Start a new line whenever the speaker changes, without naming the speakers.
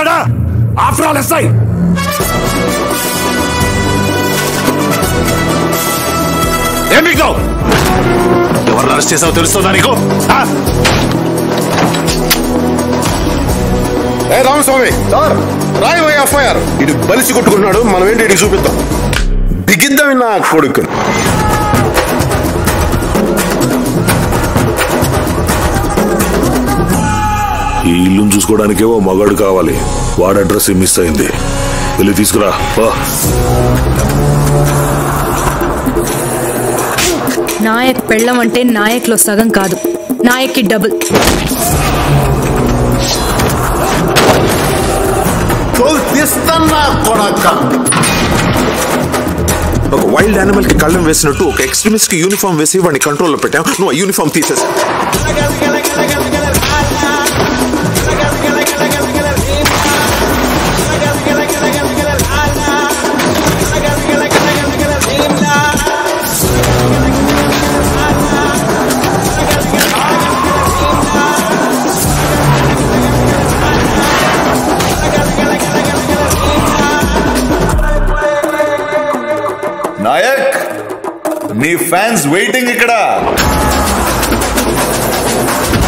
వచ్చాడా after all SI ఏం మీకు ఎవరిని అరెస్ట్ చేసావో తెలుస్తుందా నీకు ఆ?
ఏ రామస్వామి సార్ రాయ్ ఎఫ్ఐఆర్ ఇది బలిసి కొట్టుకున్నాడు మనం ఏంటి ఇటు చూపిద్దాం బిగిద్దాం నా కొడుకు
ఈ ఇల్లును చూసుకోవడానికే ఓ మగాడు కావాలి వాడి అడ్రస్ మిస్ అయింది వెళ్ళి తీసుకురా పో.
నాయక్ పెళ్ళం అంటే నాయక్లో సగం కాదు నాయక్కి డబుల్
తీస్తున్నా కొడక
ఒక వైల్డ్ యానిమల్ కి కళ్ళం వేసినట్టు ఒక ఎక్స్ట్రీమిస్ట్ కి యూనిఫామ్ వేసి వాడిని కంట్రోల్లో పెట్టాం నువ్వు ఆ యూనిఫామ్ తీసేసి
నాయక్ నీ ఫ్యాన్స్ వెయిటింగ్ ఇక్కడ